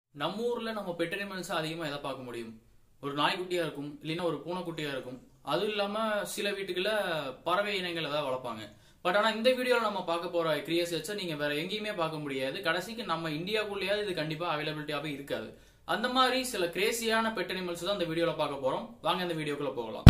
நம்ம ஊர்ல நம்ம பெட் அனிமல்ஸ் அதிகமா எதை பார்க்க முடியும் ஒரு நாய்க்குட்டியா இருக்கும் இல்லைன்னா ஒரு பூனைக்குட்டியா இருக்கும் அதுவும் இல்லாம சில வீட்டுக்குள்ள பறவை இனங்கள் ஏதாவது வளர்ப்பாங்க பட் ஆனா இந்த வீடியோல நம்ம பார்க்க போற கிரியேசர்ஸை நீங்க வேற எங்கேயுமே பார்க்க முடியாது கடைசிக்கு நம்ம இந்தியாவுக்குள்ளேயாவது இது கண்டிப்பா அவைலபிலிட்டியாவே இருக்காது அந்த மாதிரி சில கிரேசியான பெட் அனிமல்ஸ் தான் இந்த வீடியோல பார்க்க போறோம் வாங்க இந்த வீடியோக்குள்ள போகலாம்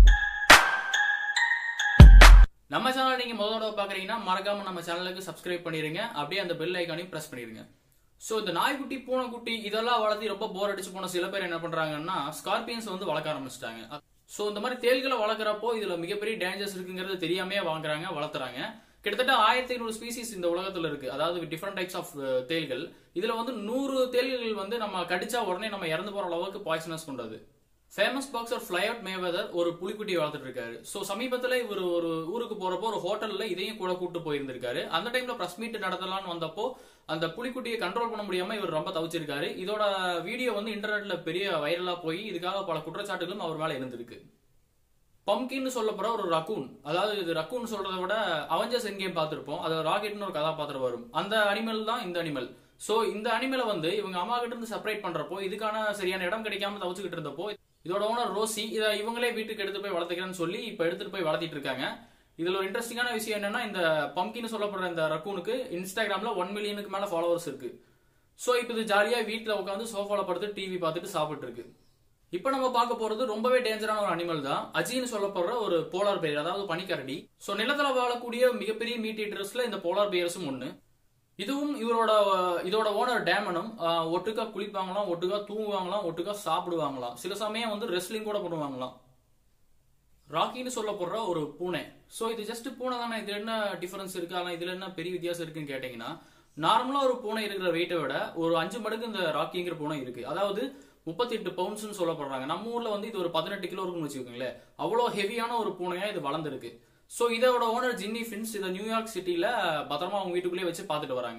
நம்ம சேனல் நீங்க முதல் தடவை பாக்குறீங்கன்னா மறக்காம நம்ம சேனலுக்கு சப்ஸ்கிரைப் பண்ணிருங்க அப்படியே அந்த பெல் ஐக்கானையும் பிரஸ் பண்ணிருங்க சோ இந்த நாய்க்குட்டி பூனைக்குட்டி இதெல்லாம் வளர்த்தி ரொம்ப போர் அடிச்சு போன சில பேர் என்ன பண்றாங்கன்னா ஸ்கார்பியன்ஸ் வந்து வளர்க்க ஆரம்பிச்சிட்டாங்க சோ இந்த மாதிரி தேள்களை வளர்க்குறப்போ இதுல மிகப்பெரிய டேஞ்சர்ஸ் இருக்குங்கிறது தெரியாமே வாங்குறாங்க வளர்த்துறாங்க கிட்டத்தட்ட ஆயிரத்தி ஐநூறு ஸ்பீசிஸ் இந்த உலகத்துல இருக்கு அதாவது டிஃப்ரெண்ட் டைப்ஸ் ஆஃப் தேள்கள் இதுல வந்து நூறு தேள்கள் வந்து நம்ம கடிச்சா உடனே நம்ம இறந்து போற அளவுக்கு பாய்சனஸ் கொண்டது ஃபேமஸ் பாக்ஸர் ஃபிளைஅவுட் மேவதர் ஒரு புலிக்குட்டி வளர்த்துட்டு இருக்காரு ஸோ சமீபத்தில் இவர் ஒரு ஊருக்கு போறப்போ ஒரு ஹோட்டல்ல இதையும் கூட கூட்டு போயிருந்திருக்காரு அந்த டைம்ல பிரஸ் மீட் நடத்தலாம்னு வந்தப்போ அந்த புலிக்குட்டியை கண்ட்ரோல் பண்ண முடியாம இவர் ரொம்ப தவிச்சிருக்காரு இதோட வீடியோ வந்து இன்டர்நெட்ல பெரிய வைரலா போய் இதுக்காக பல குற்றச்சாட்டுகளும் அவர் மேல இருந்திருக்கு பம்கின்னு சொல்லப்படுற ஒரு ரக்கூன் அதாவது இது ரக்கூன் சொல்றதை விட அவஞ்சர்ஸ் எங்கேயும் பார்த்திருப்போம் அது ராக்கெட்னு ஒரு கதாபாத்திரம் வரும் அந்த அனிமல் தான் இந்த அனிமல் சோ இந்த அனிமலை வந்து இவங்க அம்மா கிட்ட இருந்து செப்பரேட் பண்றப்போ இதுக்கான சரியான இடம் கிடைக்காம தவிச்சுக்கிட்டு இருந்தப்போ இதோட ஓனர் ரோசி இதை இவங்களே வீட்டுக்கு எடுத்து போய் வளர்த்துக்கிறேன்னு சொல்லி இப்ப எடுத்துட்டு போய் வளர்த்திட்டு இருக்காங்க இதுல ஒரு இன்ட்ரெஸ்டிங்கான விஷயம் என்னன்னா இந்த பம்கின்னு சொல்லப்படுற இந்த ரக்கூனுக்கு இன்ஸ்டாகிராம்ல ஒன் மில்லியனுக்கு மேல ஃபாலோவர்ஸ் இருக்கு சோ இப்போ இது ஜாலியா வீட்டுல உட்காந்து சோஃபால படுத்து டிவி பார்த்துட்டு சாப்பிட்டு இருக்கு இப்போ நம்ம பார்க்க போறது ரொம்பவே டேஞ்சரான ஒரு அனிமல் தான் அஜின்னு சொல்லப்படுற ஒரு போலார் பேர் அதாவது பனிக்கரடி சோ நிலத்துல வாழக்கூடிய மிகப்பெரிய மீட் ஈட்டர்ஸ்ல இந்த போலார் பேர்ஸும் ஒண்ணு இதுவும் இவரோட இதோட ஓனர் டேமனும் ஒட்டுக்கா குளிப்பாங்களாம் ஒட்டுக்கா தூங்குவாங்களாம் ஒட்டுக்கா சாப்பிடுவாங்களாம் சில சமயம் வந்து ரெஸ்லிங் கூட பண்ணுவாங்களாம் ராக்கின்னு சொல்லப்படுற ஒரு பூனை சோ இது ஜஸ்ட் பூனை தானே இதுல என்ன டிஃபரன்ஸ் இருக்கு ஆனா இதுல என்ன பெரிய வித்தியாசம் இருக்குன்னு கேட்டீங்கன்னா நார்மலா ஒரு பூனை இருக்கிற வெயிட்டை விட ஒரு அஞ்சு மடங்கு இந்த ராக்கிங்கிற பூனை இருக்கு அதாவது முப்பத்தி எட்டு பவுண்ட்ஸ்னு சொல்லப்படுறாங்க நம்ம ஊர்ல வந்து இது ஒரு பதினெட்டு கிலோ இருக்குன்னு வச்சுக்கோங்களேன் அவ்வளோ ஹெவியான ஒரு பூனையா இது வளர்ந்துருக்கு சோ இதோட ஓனர் ஜின்னி ஃபின்ஸ் இதை நியூயார்க் சிட்டில பத்திரமா அவங்க வீட்டுக்குள்ளேயே வச்சு பார்த்துட்டு வராங்க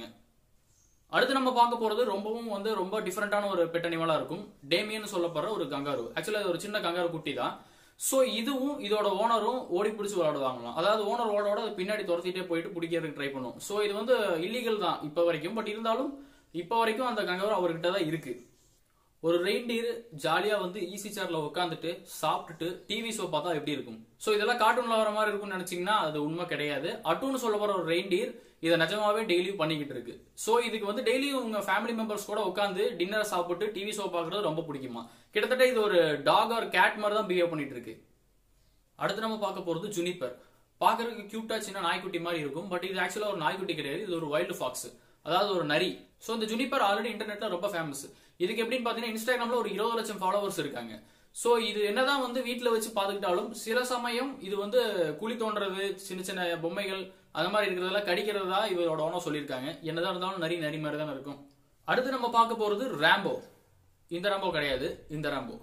அடுத்து நம்ம பார்க்க போறது ரொம்பவும் வந்து ரொம்ப டிஃப்ரெண்டான ஒரு பெட் அனிமலா இருக்கும் டேமியன் சொல்லப்படுற ஒரு கங்காரு ஆக்சுவலா இது ஒரு சின்ன கங்காரு குட்டி தான் சோ இதுவும் இதோட ஓனரும் ஓடி பிடிச்சி விளையாடுவாங்களாம் அதாவது ஓனர் ஓடோட பின்னாடி துரத்திட்டே போயிட்டு பிடிக்கிறதுக்கு ட்ரை பண்ணும் சோ இது வந்து இல்லீகல் தான் இப்ப வரைக்கும் பட் இருந்தாலும் இப்ப வரைக்கும் அந்த கங்காரு அவர்கிட்ட தான் இருக்கு ஒரு ரெயின்டீர் ஜாலியா வந்து ஈஸி சேர்ல உட்காந்துட்டு சாப்பிட்டுட்டு டிவி ஷோ பார்த்தா எப்படி இருக்கும் சோ இதெல்லாம் கார்ட்டூன்ல வர மாதிரி இருக்கும்னு நினைச்சீங்கன்னா அது உண்மை கிடையாது அட்டுன்னு சொல்ல போற ஒரு ரெயின்டீர் இதை நிஜமாவே டெய்லியும் பண்ணிக்கிட்டு இருக்கு சோ இதுக்கு வந்து டெய்லியும் உங்க ஃபேமிலி மெம்பர்ஸ் கூட உட்காந்து டின்னர் சாப்பிட்டு டிவி ஷோ பாக்குறது ரொம்ப பிடிக்குமா கிட்டத்தட்ட இது ஒரு டாக் ஆர் கேட் மாதிரி தான் பிஹேவ் பண்ணிட்டு இருக்கு அடுத்து நம்ம பார்க்க போறது ஜுனிப்பர் பாக்குறதுக்கு கியூட்டா சின்ன நாய்க்குட்டி மாதிரி இருக்கும் பட் இது ஆக்சுவலா ஒரு நாய்க்குட்டி கிடையாது இது ஒரு வைல்டு ஃபாக்ஸ் அதாவது ஒரு நரி சோ இந்த ஜுனிப்பர் ஆல்ரெடி இன்டர்நெட்ல ரொம்ப ஃபேமஸ் இதுக்கு எப்படின்னு பாத்தீங்கன்னா இன்ஸ்டாகிராம்ல ஒரு இருபது லட்சம் ஃபாலோவர்ஸ் இருக்காங்க சோ இது என்னதான் வந்து வீட்டுல வச்சு பாத்துக்கிட்டாலும் சில சமயம் இது வந்து குழி தோன்றது சின்ன சின்ன பொம்மைகள் அந்த மாதிரி இருக்கிறதெல்லாம் கடிக்கிறதா இவரோட ஓனர் சொல்லியிருக்காங்க என்னதான் இருந்தாலும் நரி நரி மாதிரி தான் இருக்கும் அடுத்து நம்ம பார்க்க போறது ரேம்போ இந்த ரேம்போ கிடையாது இந்த ரேம்போ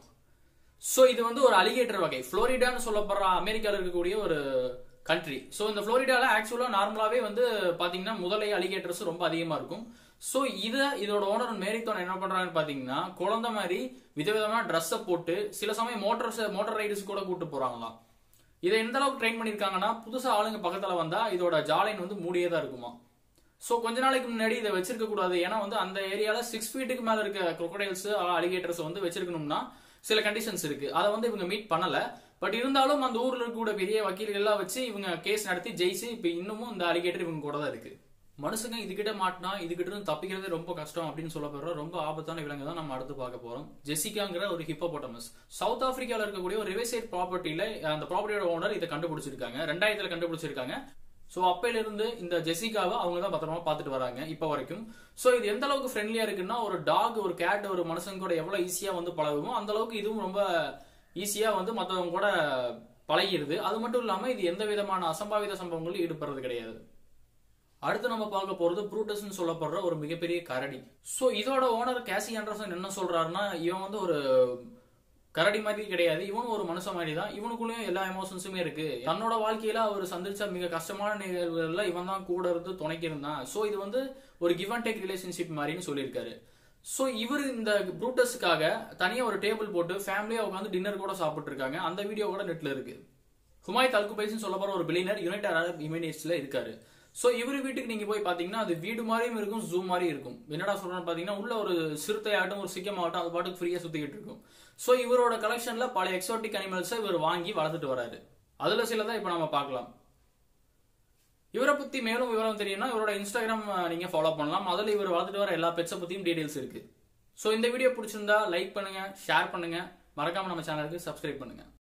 சோ இது வந்து ஒரு அலிகேட்டர் வகை புளோரிடான்னு சொல்லப்படுற அமெரிக்கால இருக்கக்கூடிய ஒரு கண்ட்ரி சோ இந்த புளோரிடால ஆக்சுவலா நார்மலாவே வந்து பாத்தீங்கன்னா முதலை அலிகேட்டர்ஸ் ரொம்ப அதிகமா இருக்கும் சோ இத இதோட ஓனர் மேரித்தோன் என்ன பண்றாங்கன்னு பாத்தீங்கன்னா குழந்தை மாதிரி விதவிதமான ட்ரெஸ்ஸை போட்டு சில சமயம் மோட்டர்ஸ் மோட்டார் ரைடர்ஸ் கூட கூட்டு போறாங்களாம் இதை எந்த அளவுக்கு ட்ரெயின் பண்ணிருக்காங்கன்னா புதுசா ஆளுங்க பக்கத்துல வந்தா இதோட ஜாலைன் வந்து மூடியே தான் இருக்குமா சோ கொஞ்ச நாளைக்கு முன்னாடி இதை வச்சிருக்க கூடாது ஏன்னா வந்து அந்த ஏரியால சிக்ஸ் ஃபீட்டுக்கு மேல இருக்க crocodiles அலிகேட்டர்ஸ் வந்து வச்சிருக்கணும்னா சில கண்டிஷன்ஸ் இருக்கு அதை வந்து இவங்க மீட் பண்ணல பட் இருந்தாலும் அந்த ஊர்ல இருக்கக்கூடிய பெரிய வக்கீல்கள் எல்லாம் வச்சு இவங்க கேஸ் நடத்தி ஜெயிச்சு இப்ப இன்னமும் இந்த அலிகேட்டர் இவங்க கூட தான் இருக்கு மனுஷங்க இதுகிட்ட மாட்டினா இதுகிட்ட இருந்து தப்பிக்கிறதே ரொம்ப கஷ்டம் அப்படின்னு சொல்ல போற ரொம்ப ஆபத்தான விலங்கு தான் நம்ம அடுத்து பார்க்க போறோம் ஜெசிகாங்கிற ஒரு ஹிப்போபோட்டமஸ் சவுத் ஆப்பிரிக்கால இருக்கக்கூடிய ஒரு ரிவைசைட் ப்ராப்பர்ட்டியில அந்த ப்ராப்பர்ட்டியோட ஓனர் இதை கண்டுபிடிச்சிருக்காங்க ரெண்டாயிரத்துல கண்டுபிடிச்சிருக்காங்க சோ அப்பையில இருந்து இந்த ஜெசிகாவை அவங்க தான் பத்திரமா பார்த்துட்டு வராங்க இப்ப வரைக்கும் சோ இது எந்த அளவுக்கு ஃப்ரெண்ட்லியா இருக்குன்னா ஒரு டாக் ஒரு கேட் ஒரு மனுஷங்க கூட எவ்வளவு ஈஸியா வந்து பழகுமோ அந்த அளவுக்கு இதுவும் ரொம்ப ஈஸியா வந்து மத்தவங்க கூட பழகிடுது அது மட்டும் இல்லாம இது எந்த விதமான அசம்பாவித சம்பவங்களும் ஈடுபடுறது கிடையாது அடுத்து நம்ம பார்க்க போறது ப்ரூட்டஸ்னு சொல்லப்படுற ஒரு மிகப்பெரிய கரடி சோ இதோட ஓனர் கேசி ஆண்டர்சன் என்ன சொல்றாருன்னா இவன் வந்து ஒரு கரடி மாதிரி கிடையாது இவனும் ஒரு மனுஷன் மாதிரி தான் இவனுக்குள்ளேயும் எல்லா எமோஷன்ஸுமே இருக்கு தன்னோட வாழ்க்கையில அவர் சந்திச்ச மிக கஷ்டமான நிகழ்வுகள்ல இவன் தான் கூட இருந்து துணைக்கி இருந்தான் சோ இது வந்து ஒரு கிவ் அண்ட் டேக் ரிலேஷன்ஷிப் மாதிரின்னு சொல்லியிருக்காரு சோ இவர் இந்த ப்ரூட்டஸுக்காக தனியா ஒரு டேபிள் போட்டு ஃபேமிலியா உட்காந்து டின்னர் கூட சாப்பிட்டு இருக்காங்க அந்த வீடியோ கூட நெட்ல இருக்கு ஹுமாய் தல்குபைஸ்னு சொல்லப்படுற ஒரு பில்லியனர் யுனைடெட் அரப் இமிரேட்ஸ்ல இருக்காரு ஸோ இவர் வீட்டுக்கு நீங்க போய் பாத்தீங்கன்னா அது வீடு மாதிரியும் இருக்கும் ஜூ மாதிரியும் இருக்கும் என்னடா சொல்றேன்னு பாத்தீங்கன்னா உள்ள ஒரு சிறுத்தை ஆகட்டும் ஒரு சிக்கம் ஆகட்டும் அது பாட்டுக்கு ஃப்ரீயா சுத்திக்கிட்டு இருக்கும் ஸோ இவரோட கலெக்ஷன்ல பல எக்ஸாட்டிக் அனிமல்ஸை இவர் வாங்கி வளர்த்துட்டு வராரு அதுல சிலதான் இப்போ நம்ம பார்க்கலாம் இவரை பத்தி மேலும் விவரம் தெரியும்னா இவரோட இன்ஸ்டாகிராம் அஹ், நீங்க ஃபாலோ பண்ணலாம் அதுல இவர் வளர்த்துட்டு வர எல்லா பெட்ஸை பத்தியும் டீடைல்ஸ் இருக்கு ஸோ இந்த வீடியோ பிடிச்சிருந்தா லைக் பண்ணுங்க ஷேர் பண்ணுங்க மறக்காம நம்ம சேனலுக்கு சப்ஸ்கிரைப் பண்ணுங்க